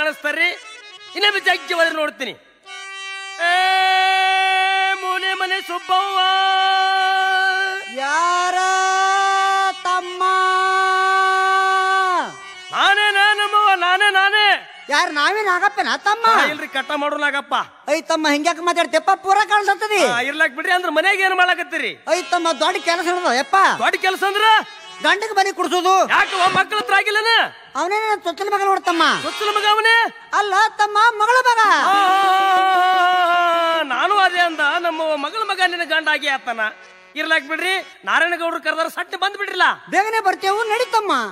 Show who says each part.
Speaker 1: ಕಾಣಿಸ್ತಾರ್ರಿ ಇನ್ನೊಮ್ಮೆ ಜಗ್ಗಿ ಹೋದ್ರೆ ನೋಡ್ತೀನಿ ಏ ಮೂಲೆ ಮನೆ ಸುಬ್ಬವ್ವ
Speaker 2: ಯಾರ ತಮ್ಮ
Speaker 1: ನಾನೇ ನಾನಮ್ಮವ್ವ ನಾನೇ ನಾನೇ
Speaker 2: ಯಾರ ನಾವೇ ನಾಗಪ್ಪನ ತಮ್ಮ
Speaker 1: ಆ, ಇಲ್ರಿ ಕಟ್ಟ ಮಾಡ್ರು ನಾಗಪ್ಪ
Speaker 2: ಐ ತಮ್ಮ ಹಿಂಗ್ಯಾಕ ಮಾತಾಡ್ತೇಪ್ಪ ಪೂರ ಕಾಣಿಸ್ತದಿ
Speaker 1: ಆ, ಇರ್ಲಾಕ್ ಬಿಡ್ರಿ ಅಂದ್ರ ಮನ್ಯಾಗ ಏನ್ ಮಾಡಾಕತ್ತೀರಿ
Speaker 2: ಐ ತಮ್ಮ ದೊಡ್ಡ ಕೆಲಸ ಹಿಡ್ದ ಯಪ್ಪ
Speaker 1: ದೊಡ್ಡ ಕೆಲಸ ಅಂದ್ರ
Speaker 2: ಗಂಡಗೆ ಬನಿ ಕುಡ್ಸೋದು
Speaker 1: ಯಾಕೆ ಮಕ್ಕಳ ಹತ್ರ ಆಗಿಲ್ಲನ
Speaker 2: ಅವನೇನ ತೊತ್ತಲ ಮಗ ನೋಡ್ತಮ್ಮ
Speaker 1: ಗೊತ್ತಿಲ್ಲ ಮಗ ಅವನೇ
Speaker 2: ಅಲ್ಲ ತಮ್ಮ ಮಗಳ ಮಗ
Speaker 1: ಆ, ನಾನು ಅದೇ ಅಂದ ನಮ್ಮ ಮಗಳ ಮಗ ನಿನ್ನ ಗಂಡ ಆಗಿ ಆತನ ಇರ್ಲಾಕ್ ಬಿಡ್ರಿ ನಾರಾಯಣ ಗೌಡ್ರು ಕರೆದಾರ ಸಟ್ಟಿ ಬಂದ್ ಬಿಡ್ರಿಲ್ಲ
Speaker 2: ಬೇಗನೆ ಬರ್ತೇವು ನಡೀತಮ್ಮ